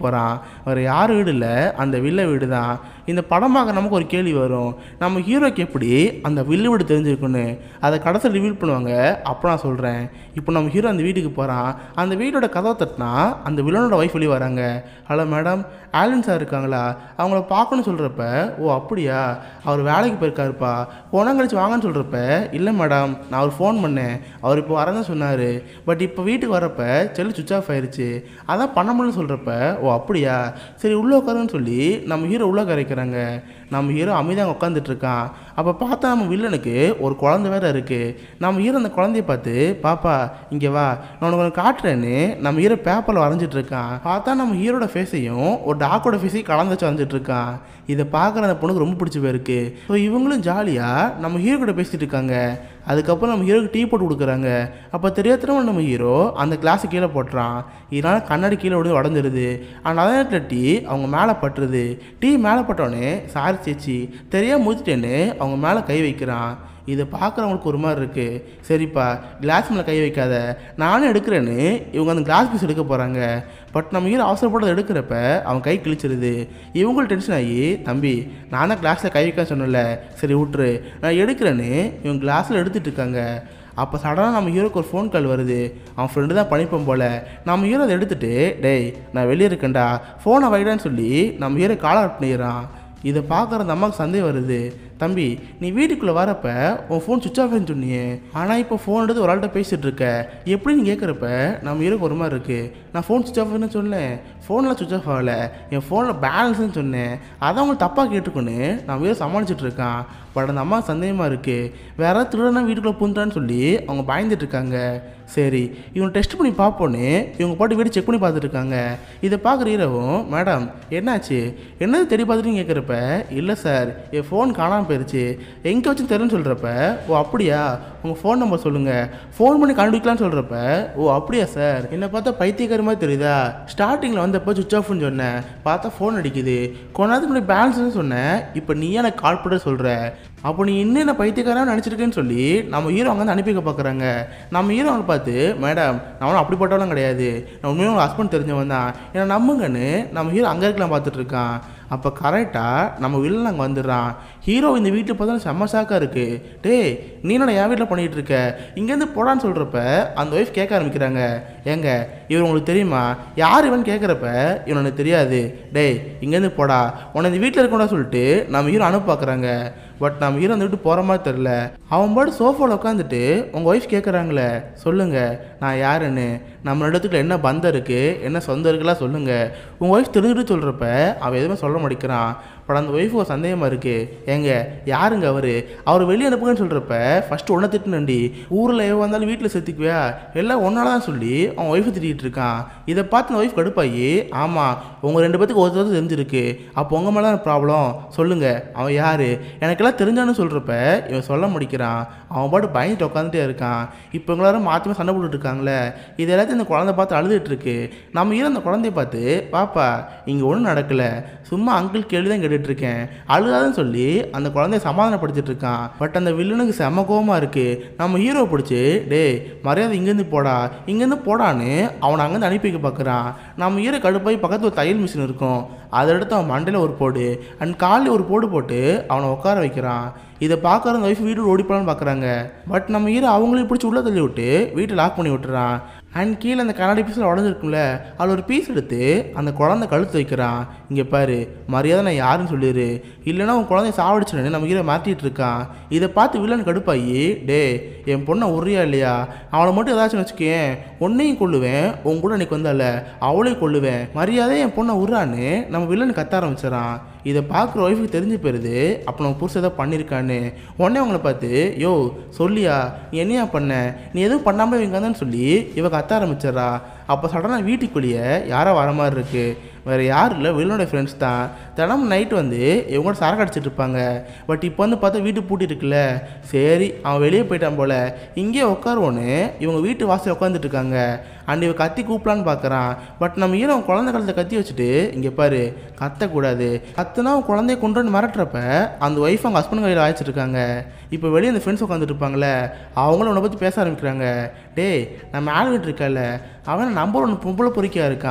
வேறு யார் வீடு இல்லை அந்த வில்ல வீடு தான் இந்த படம் பார்க்க நமக்கு ஒரு கேள்வி வரும் நம்ம ஹீரோக்கு எப்படி அந்த வில்லு வீடு தெரிஞ்சிருக்குன்னு அதை கடைசியில் ரிவீல் பண்ணுவாங்க அப்போ நான் சொல்கிறேன் இப்போ நம்ம ஹீரோ அந்த வீட்டுக்கு போகிறான் அந்த வீட்டோட கதவை தட்டினா அந்த வில்லனோட ஒய்ஃப் வெளியே வராங்க ஹலோ மேடம் ஆலன் சார் இருக்காங்களா அவங்கள பார்க்கணும்னு சொல்கிறப்ப ஓ அப்படியா அவர் வேலைக்கு போயிருக்காருப்பா போனால் கழிச்சு வாங்கன்னு சொல்கிறப்ப இல்லை மேடம் நான் அவர் ஃபோன் பண்ணேன் அவர் இப்போ வரதான் சொன்னார் பட் இப்போ வீட்டுக்கு வரப்ப செல்லு சுவிச் ஆஃப் ஆயிடுச்சு அதான் பண்ண முடியலன்னு சொல்கிறப்ப ஓ அப்படியா சரி உள்ளே உட்காருன்னு சொல்லி நம்ம ஹீரோ உள்ளே கரைக்கிறாங்க நம்ம ஹீரோ அமைதியாக உட்காந்துட்டு இருக்கான் அப்போ பார்த்தா நம்ம வில்லனுக்கு ஒரு குழந்தை வேற இருக்குது நம்ம ஹீரோ அந்த குழந்தைய பார்த்து பாப்பா இங்கே வா நான் உனக்கு ஒன்று காட்டுறேன்னு நம்ம ஹீரோ பேப்பரில் வரைஞ்சிட்டு இருக்கான் பார்த்தா நம்ம ஹீரோட ஃபேஸையும் ஒரு டாக்கோட ஃபேஸையும் கலந்து வச்சு வரைஞ்சிட்டு இருக்கான் இதை பார்க்குற அந்த பொண்ணுக்கு ரொம்ப பிடிச்சி போயிருக்கு ஸோ இவங்களும் ஜாலியாக நம்ம ஹீரோ கூட பேசிட்டு இருக்காங்க அதுக்கப்புறம் நம்ம ஹீரோக்கு டீ போட்டு கொடுக்குறாங்க அப்போ தெரியாதனமா நம்ம ஹீரோ அந்த கிளாஸை கீழே போட்டுறான் இதனால் கண்ணாடி கீழே விழுந்து உடஞ்சிருது ஆனால் அதே நேரத்தில் டீ அவங்க மேலே பட்டுருது டீ மேலே பட்டோடனே சாரி சேச்சி தெரியாம ஊற்றிட்டேன்னு அவங்க மேலே கை வைக்கிறான் இதை பார்க்குறவங்களுக்கு ஒரு மாதிரி இருக்குது சரிப்பா கிளாஸ் மேலே கை வைக்காத நானும் எடுக்கிறேன்னு இவங்க அந்த கிளாஸ் பீஸ் எடுக்க போகிறாங்க பட் நம்ம ஹீரோ அவசரப்பட்டதை எடுக்கிறப்ப அவன் கை கிழிச்சிருது இவங்களும் டென்ஷன் ஆகி தம்பி நான் தான் கிளாஸில் கை வைக்க சொன்னல சரி விட்ரு நான் எடுக்கிறேன்னு இவங்க கிளாஸில் எடுத்துகிட்டு இருக்காங்க அப்போ சடனாக நம்ம ஹீரோக்கு ஒரு ஃபோன் கால் வருது அவன் ஃப்ரெண்டு தான் பண்ணிப்போம் போல் நம்ம ஹீரோ அதை எடுத்துட்டு டேய் நான் வெளியே இருக்கேன்டா ஃபோனை வைடான்னு சொல்லி நம்ம ஹீரோ கால் அவுட் பண்ணிடுறான் இதை பார்க்குற அந்த அம்மாவுக்கு சந்தேகம் வருது தம்பி நீ வீட்டுக்குள்ளே வரப்ப உன் ஃபோன் சுவிச் ஆஃப்னு சொன்னியே ஆனால் இப்போ ஃபோன் எடுத்து ஒரு ஆள்கிட்ட பேசிகிட்டு இருக்க எப்படின்னு கேட்குறப்ப நம்ம ஹீரோக்கு ஒரு மாதிரி இருக்குது நான் ஃபோன் சுவிச் ஆஃப்னு சொன்னேன் ஃபோனில் சுவிச் ஆஃப் ஆகலை என் ஃபோனில் பேலன்ஸ்னு சொன்னேன் அதை அவங்க தப்பாக கேட்டுக்கொண்டு நான் ஹீரோ சமாளிச்சுட்டு இருக்கான் பட் அந்த அம்மா சந்தேகமாக இருக்குது வேற ஏதாவது திருடனா வீட்டுக்குள்ளே பூந்துட்டான்னு சொல்லி அவங்க பயந்துட்டு இருக்காங்க சரி இவங்க டெஸ்ட் பண்ணி பார்ப்போன்னு இவங்க பாட்டு வீடு செக் பண்ணி பார்த்துட்டு இருக்காங்க இதை பார்க்குற ஹீரோவும் மேடம் என்னாச்சு என்னது தெரிய பார்த்துட்டு கேட்குறப்ப இல்லை சார் என் ஃபோன் காணாமல் போயிருச்சு எங்கே வச்சு தெரியும்னு சொல்கிறப்ப ஓ அப்படியா உங்கள் ஃபோன் நம்பர் சொல்லுங்கள் ஃபோன் பண்ணி கண்டுபிடிக்கலாம்னு சொல்கிறப்ப ஓ அப்படியா சார் என்னை பார்த்தா பைத்தியக்கார மாதிரி தெரியுதா ஸ்டார்டிங்கில் வந்தப்போ சுவிச் ஆஃப்னு சொன்னேன் பார்த்தா ஃபோன் அடிக்குது கொஞ்ச நேரத்துக்கு முன்னாடி பேலன்ஸ்னு சொன்னேன் இப்போ நீ எனக்கு கால் பண்ண சொல்கிற அப்போ நீ இன்னும் என்ன பைத்தியக்காரன் நினச்சிருக்கேன்னு சொல்லி நம்ம ஹீரோ அங்கே வந்து அனுப்பி வைக்க பார்க்குறாங்க நம்ம ஹீரோ அவங்களை பார்த்து மேடம் நான் ஒன்றும் அப்படிப்பட்டவளும் கிடையாது நான் உண்மையாக உங்கள் ஹஸ்பண்ட் தெரிஞ்சவன் தான் என்னை நம்புங்கன்னு நம்ம ஹீரோ அங்கே இருக்கலாம் பார்த்துட்டு இருக்கான் அப்போ கரெக்டாக நம்ம வில்லன் அங்கே வந்துடுறான் ஹீரோ இந்த வீட்டில் பார்த்தா செம்ம ஷாக்காக இருக்குது டேய் நீ என்னடா என் வீட்டில் பண்ணிகிட்டு இருக்க இங்கேருந்து போடான்னு சொல்கிறப்ப அந்த ஒய்ஃப் கேட்க ஆரம்பிக்கிறாங்க ஏங்க இவர் உங்களுக்கு தெரியுமா யார் இவன் கேட்குறப்ப இவன் எனக்கு தெரியாது டேய் இங்கேருந்து போடா உன்னை இந்த வீட்டில் இருக்கணும்டா சொல்லிட்டு நம்ம ஹீரோ அனுப்ப பார்க்குறாங்க பட் நம்ம ஹீரோ அந்த விட்டு போகிற மாதிரி தெரில அவன் பாட்டு சோஃபாவில் உட்காந்துட்டு உங்கள் ஒய்ஃப் கேட்குறாங்களே சொல்லுங்கள் நான் யாருன்னு நம்ம இடத்துக்குள்ள என்ன பந்தம் இருக்குது என்ன சொந்தம் இருக்குலாம் சொல்லுங்கள் உங்கள் ஒய்ஃப் தெரிஞ்சுட்டு சொல்கிறப்ப அவன் எதுவுமே சொல்ல மாட்டேங்கிறான் பட் அந்த ஒய்ஃபு ஒரு சந்தேகமாக இருக்குது ஏங்க யாருங்க அவர் அவர் வெளியே அனுப்புங்கன்னு சொல்கிறப்ப ஃபஸ்ட்டு ஒன்றை திட்டுனண்டி ஊரில் எவ்வளோ வந்தாலும் வீட்டில் சேர்த்துக்குவியா எல்லாம் ஒன்றால தான் சொல்லி அவன் ஒய்ஃபை திட்டிகிட்டு இருக்கான் இதை பார்த்து அந்த ஒய்ஃப் கடுப்பாகி ஆமாம் உங்கள் ரெண்டு பேத்துக்கு ஒருத்தர் தெரிஞ்சிருக்கு அப்போ உங்கள் மேலே தான் ப்ராப்ளம் சொல்லுங்கள் அவன் யார் எனக்கெல்லாம் தெரிஞ்சான்னு சொல்கிறப்ப இவன் சொல்ல முடிக்கிறான் அவன் பாட்டு பயந்துட்டு உட்காந்துட்டே இருக்கான் இப்போ எல்லாரும் மாற்றி சண்டை போட்டுட்டு இருக்காங்களே இது எல்லாத்தையும் இந்த குழந்தை பார்த்து அழுதுட்டு இருக்கு நம்ம ஈர அந்த குழந்தைய பார்த்து பாப்பா இங்கே ஒன்றும் நடக்கலை சும்மா அங்கிள் கேள்வி தான் கேட்டுட்டு இருக்கேன் அழுகாதுன்னு சொல்லி அந்த குழந்தைய சமாதானப்படுத்திட்டு இருக்கான் பட் அந்த வில்லனுக்கு செம கோவமா இருக்கு நம்ம ஹீரோ பிடிச்சி டேய் மரியாதை இங்கேருந்து போடா இங்கேருந்து போடான்னு அவனை அங்கேருந்து அனுப்பி வைக்க பார்க்குறான் நம்ம ஹீரோ கடுப்பாய் பக்கத்தில் ஒரு தையல் மிஷின் இருக்கும் அதை எடுத்து அவன் மண்டையில் ஒரு போடு அண்ட் காலில் ஒரு போடு போட்டு அவனை உட்கார வைக்கிறான் இதை பார்க்குற அந்த ஒய்ஃப் வீட்டு ஓடி போகலான்னு பார்க்குறாங்க பட் நம்ம ஹீரோ அவங்களையும் பிடிச்சி உள்ளே தள்ளி விட்டு வீட்டை லாக் பண்ணி விட்டுறான் அண்ட் கீழே அந்த கண்ணாடி பீஸில் உடஞ்சிருக்கும்ல அதில் ஒரு பீஸ் எடுத்து அந்த குழந்தை கழுத்து வைக்கிறான் இங்கே பாரு மரியாதை நான் யாருன்னு சொல்லிடு இல்லைன்னா உன் குழந்தைய சாவடிச்சிடனு நம்ம ஹீரோ மாற்றிட்டு இருக்கான் இதை பார்த்து வில்லன் கடுப்பாயி டே என் பொண்ணை உரியா இல்லையா அவளை மட்டும் ஏதாச்சும் வச்சுக்கேன் உன்னையும் கொள்ளுவேன் உன் கூட இன்னைக்கு வந்தால அவளையும் கொள்ளுவேன் மரியாதை என் பொண்ணை உர்றான்னு நம்ம வில்லன் கத்த ஆரம்பிச்சிடறான் இதை பார்க்குற ஒய்ஃபுக்கு தெரிஞ்சு போயிருது அப்போ நம்ம புருஷன் ஏதோ பண்ணியிருக்கான்னு உடனே அவங்கள பார்த்து யோ சொல்லியா நீ என்னையா பண்ண நீ எதுவும் பண்ணாமல் இவங்க வந்தான்னு சொல்லி இவ கத்த ஆரம்பிச்சிடறா அப்போ சடனாக வீட்டுக்குள்ளேயே யாரோ வர மாதிரி இருக்கு வேறு யாரும் இல்லை வில்லனோட ஃப்ரெண்ட்ஸ் தான் தினமும் நைட் வந்து இவங்களோட சரக்கு அடிச்சிட்டு இருப்பாங்க பட் இப்போ வந்து பார்த்தா வீட்டு பூட்டி இருக்குல்ல சரி அவன் வெளியே போயிட்டான் போல இங்கேயே உட்காருவோன்னு இவங்க வீட்டு வாசல் உட்காந்துட்டு இருக்காங்க அண்ட் இவன் கத்தி கூப்பிடலான்னு பார்க்குறான் பட் நம்ம ஹீரோ அவன் குழந்தை கழுத்தை கத்தி வச்சுட்டு இங்கே பாரு கத்தக்கூடாது கத்துனா அவன் குழந்தைய கொண்டு வந்து மிரட்டுறப்ப அந்த ஒய்ஃப் அவங்க ஹஸ்பண்ட் கையில் ஆயிடுச்சிட்டு இருக்காங்க இப்போ வெளியே அந்த ஃப்ரெண்ட்ஸ் உட்காந்துட்டு இருப்பாங்களே அவங்களும் உன்னை பற்றி பேச ஆரம்பிக்கிறாங்க டேய் நம்ம ஆள் வீட்டு இருக்கல அவன் நம்பர் ஒன்று பொம்பளை பொறிக்கா இருக்கான்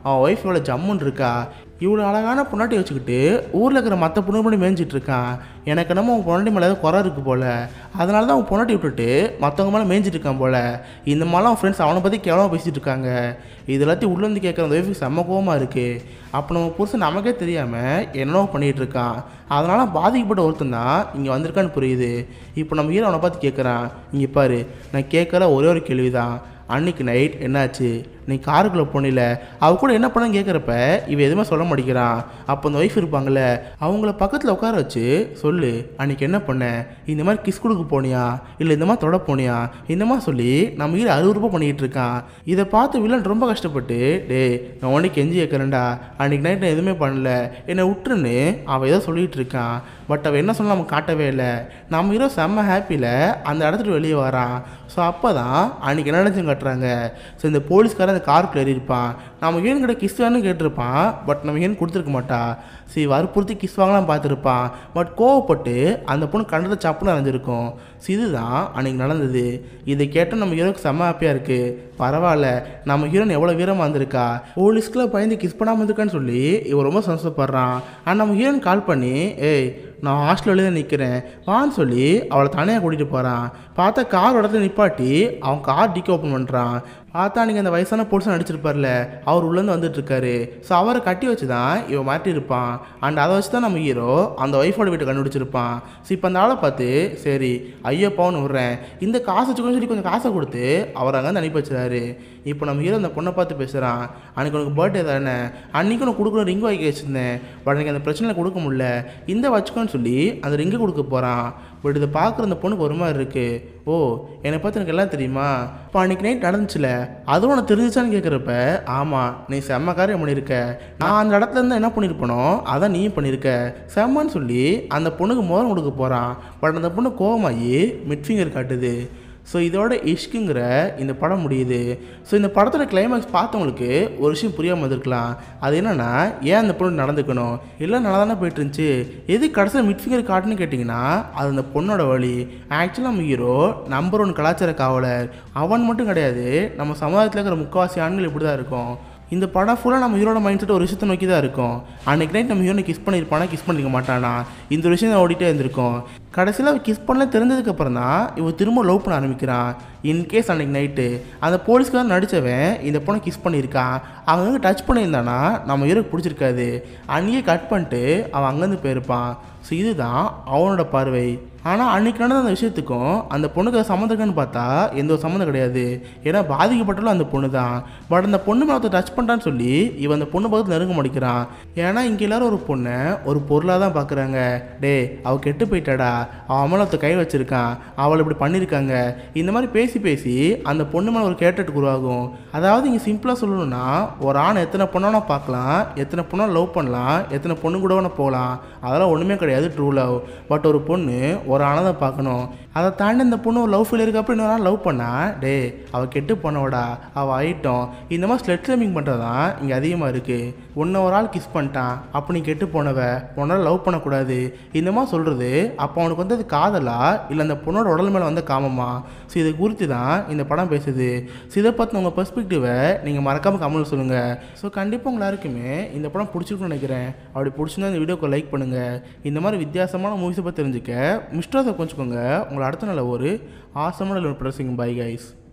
அவன் ஒய்ஃப் இவ்வளோ ஜம்முன்னு இருக்கா இவ்வளோ அழகான பொண்டாட்டி வச்சுக்கிட்டு ஊரில் இருக்கிற மற்ற பொண்ணு பண்ணி மேய்ஞ்சிட்டு இருக்கான் எனக்கு என்னமோ உன் பொண்டாட்டி மேலே ஏதோ குறை இருக்குது போல் அதனால தான் உன் பொண்டாட்டி விட்டுட்டு மற்றவங்க மேலே மேய்ஞ்சிட்டு இருக்கான் போல் இந்த மாதிரிலாம் அவன் ஃப்ரெண்ட்ஸ் அவனை பற்றி கேவலமாக பேசிகிட்டு இருக்காங்க இது எல்லாத்தையும் உள்ளேருந்து கேட்குற அந்த ஒய்ஃபுக்கு செம்ம கோவமாக இருக்குது அப்போ நம்ம புருஷன் நமக்கே தெரியாமல் என்னென்னோ பண்ணிகிட்டு இருக்கான் அதனால் பாதிக்கப்பட்ட ஒருத்தன் தான் இங்கே வந்திருக்கான்னு புரியுது இப்போ நம்ம ஹீரோ அவனை பார்த்து கேட்குறான் இங்கே பாரு நான் கேட்குற ஒரே ஒரு கேள்வி தான் அன்னைக்கு நைட் என்னாச்சு நீ காருக்குள்ளே போனில அவ கூட என்ன பண்ணன்னு கேட்குறப்ப இவ எதுவுமே சொல்ல மாட்டேங்கிறான் அப்போ அந்த ஒய்ஃப் இருப்பாங்கல்ல அவங்கள பக்கத்தில் உட்கார வச்சு சொல்லு அன்னைக்கு என்ன பண்ண இந்த மாதிரி கிஸ் கொடுக்க போனியா இல்லை இந்த மாதிரி தொட போனியா இந்த மாதிரி சொல்லி நம்ம ஹீரோ அறுபது ரூபாய் பண்ணிக்கிட்டு இருக்கான் இதை பார்த்து வில்லன் ரொம்ப கஷ்டப்பட்டு டேய் நான் உனக்கு கெஞ்சி கேட்குறேன்டா அன்னைக்கு நைட் நான் எதுவுமே பண்ணல என்னை விட்டுருன்னு அவன் ஏதோ சொல்லிட்டு இருக்கான் பட் அவன் என்ன சொல்ல நம்ம காட்டவே இல்லை நம்ம ஹீரோ செம்ம ஹாப்பியில் அந்த இடத்துல வெளியே வரான் ஸோ அப்போ தான் அன்றைக்கி என்ன நினச்சும் கட்டுறாங்க ஸோ இந்த போலீஸ்காரன் அந்த காருக்குள்ள ஏறி இருப்பான் நம்ம ஹீரோன் கிட்ட கிஸ் வேணும்னு கேட்டிருப்பான் பட் நம்ம ஹீரோன் கொடுத்துருக்க மாட்டா சரி வற்புறுத்தி கிஸ் வாங்கலாம் பார்த்துருப்பான் பட் கோவப்பட்டு அந்த பொண்ணு கண்டதை சப்புன்னு அரைஞ்சிருக்கும் ஸோ இதுதான் அன்றைக்கி நடந்தது இதை கேட்டால் நம்ம ஹீரோக்கு செம்ம ஹாப்பியாக இருக்குது பரவாயில்ல நம்ம ஹீரோன் எவ்வளோ வீரமாக இருந்திருக்கா போலீஸ்க்குலாம் பயந்து கிஸ் பண்ணாமல் இருந்திருக்கான்னு சொல்லி இவன் ரொம்ப சந்தோஷப்படுறான் ஆனால் நம்ம ஹீரோன் கால் பண்ணி ஏய் நான் ஹாஸ்டல் வெளியே தான் நிற்கிறேன் வான்னு சொல்லி அவளை தனியாக கூட்டிகிட்டு போகிறான் பார்த்தா கார் இடத்துல நிப்பாட்டி அவன் கார் டிக்கி ஓப்பன் பண்ணுறான் பார்த்தா நீங்கள் அந்த வயசான போலீஸ் நடிச்சிருப்பார்ல அவர் உள்ளேருந்து வந்துட்டு இருக்காரு ஸோ அவரை கட்டி வச்சு தான் இவன் மாட்டி இருப்பான் அண்ட் அதை வச்சு தான் நம்ம ஹீரோ அந்த ஒய்ஃபோட வீட்டை கண்டுபிடிச்சிருப்பான் ஸோ இப்போ அந்த ஆளை பார்த்து சரி ஐயப்பான்னு விட்றேன் இந்த காசை வச்சுக்கணும்னு சொல்லி கொஞ்சம் காசை கொடுத்து அவர் அங்கே அனுப்பி வச்சுறாரு இப்போ நம்ம ஹீரோ அந்த பொண்ணை பார்த்து பேசுகிறான் அன்றைக்கி உனக்கு பர்த்டே தானே அன்றைக்கி உனக்கு கொடுக்கணும் ரிங் வாங்கி வச்சுருந்தேன் பட் எனக்கு அந்த பிரச்சனையில் கொடுக்க முடியல இந்த வச்சுக்கோன்னு சொல்லி அந்த ரிங்கை கொடுக்க போகிறான் பட் இதை பார்க்குற அந்த பொண்ணுக்கு ஒரு மாதிரி இருக்குது ஓ என்னை பார்த்து எனக்கு எல்லாம் தெரியுமா இப்போ அன்றைக்கி நைட் நடந்துச்சுல அதுவும் உனக்கு தெரிஞ்சிச்சான்னு கேட்குறப்ப ஆமாம் நீ செம்ம காரியம் பண்ணியிருக்க நான் அந்த இடத்துல இருந்து என்ன பண்ணியிருப்பனோ அதான் நீயும் பண்ணியிருக்க செம்மன்னு சொல்லி அந்த பொண்ணுக்கு மோரம் கொடுக்க போகிறான் பட் அந்த பொண்ணு கோவமாகி மிட் ஃபிங்கர் காட்டுது ஸோ இதோட இஷ்குங்கிற இந்த படம் முடியுது ஸோ இந்த படத்தோட கிளைமேக்ஸ் பார்த்தவங்களுக்கு ஒரு விஷயம் புரியாமல் இருக்கலாம் அது என்னன்னா ஏன் அந்த பொண்ணு நடந்துக்கணும் எல்லாம் நல்லா தானே போயிட்டு இருந்துச்சு எது கடைசியில் மிட் ஃபிங்கர் காட்டுன்னு கேட்டிங்கன்னா அது அந்த பொண்ணோட வழி ஆக்சுவலாக நம்ம ஹீரோ நம்பர் ஒன் கலாச்சார காவலர் அவன் மட்டும் கிடையாது நம்ம சமுதாயத்தில் இருக்கிற முக்கால்வாசி ஆண்கள் இப்படி தான் இருக்கும் இந்த படம் ஃபுல்லாக நம்ம ஹீரோட மைண்ட் செட் ஒரு விஷயத்தை நோக்கி தான் இருக்கும் அன்னைக்கு நைட் நம்ம ஹீரோனை கிஸ் பண்ணியிருப்பானா கிஸ் பண்ணிக்க மாட்டானா இந்த ஒரு விஷயம் தான் ஓடிட்டே இருந்திருக்கும் கடைசியில் அவள் கிஸ் பண்ணல தெரிஞ்சதுக்கப்புறம் தான் இவன் திரும்ப லவ் பண்ண ஆரம்பிக்கிறான் இன்கேஸ் அன்னைக்கு நைட்டு அந்த போலீஸ்காரன் நடித்தவன் இந்த பொண்ணை கிஸ் பண்ணியிருக்கான் அவன் வந்து டச் பண்ணியிருந்தானா நம்ம ஹீரோக்கு பிடிச்சிருக்காது அங்கேயே கட் பண்ணிட்டு அவன் அங்கேருந்து போயிருப்பான் ஸோ இதுதான் அவனோட பார்வை ஆனால் அன்னைக்கு நடந்த அந்த விஷயத்துக்கும் அந்த பொண்ணுக்கு அது சம்மந்தம் இருக்கான்னு பார்த்தா எந்த ஒரு சம்மந்தம் கிடையாது ஏன்னா பாதிக்கப்பட்டாலும் அந்த பொண்ணு தான் பட் அந்த பொண்ணு மேலே டச் பண்ணுறான்னு சொல்லி இவன் அந்த பொண்ணு பக்கத்தில் நெருங்க மாட்டேங்கிறான் ஏன்னா இங்கே எல்லாரும் ஒரு பொண்ணை ஒரு பொருளாக தான் பார்க்குறாங்க டே அவள் கெட்டு போயிட்டாடா அவன் மேலே ஒருத்த கை வச்சிருக்கான் அவளை இப்படி பண்ணியிருக்காங்க இந்த மாதிரி பேசி பேசி அந்த பொண்ணு மேலே ஒரு கேட்டட் உருவாகும் அதாவது இங்கே சிம்பிளாக சொல்லணும்னா ஒரு ஆண் எத்தனை பொண்ணானா பார்க்கலாம் எத்தனை பொண்ணா லவ் பண்ணலாம் எத்தனை பொண்ணு கூட வேணா போகலாம் அதெல்லாம் ஒன்றுமே கிடையாது ட்ரூ லவ் பட் ஒரு பொண்ணு ஒரு ஆணை தான் பார்க்கணும் அதை தாண்டி இந்த பொண்ணு ஒரு லவ் ஃபெயிலியருக்கு அப்புறம் இன்னொரு நாள் லவ் பண்ணா டே அவள் கெட்டு போனவடா அவள் ஆயிட்டோம் இந்த மாதிரி ஸ்லெட் ஷேமிங் பண்ணுறது தான் இங்கே அதிகமாக இருக்குது உன்னை ஒரு ஆள் கிஸ் பண்ணிட்டான் அப்போ நீ கெட்டு போனவ உன்னால் லவ் பண்ணக்கூடாது இந்த மாதிரி சொல்கிறது அப்போ அவனுக்கு வந்து அது காதலா இல்லை அந்த பொண்ணோட உடல் மேலே வந்த காமமா ஸோ இதை குறித்து தான் இந்த படம் பேசுது ஸோ இதை பற்றின உங்கள் பெர்ஸ்பெக்டிவை நீங்கள் மறக்காமல் கமெண்ட் சொல்லுங்கள் ஸோ கண்டிப்பாக உங்க எல்லாருக்குமே இந்த படம் பிடிச்சிருக்குன்னு நினைக்கிறேன் அப்படி பிடிச்சிருந்தா இந்த வீடியோக்கு லைக் பண்ணுங்கள் இந்த மாதிரி வித்தியாசமான மூவிஸை பற்றி தெரிஞ்சுக்க மிஸ்டர்ஸை கொஞ்சிக்கோங்க உங்களை அடுத்த நாள் ஒரு ஆசமான ப்ரெஸிங் பை கைஸ்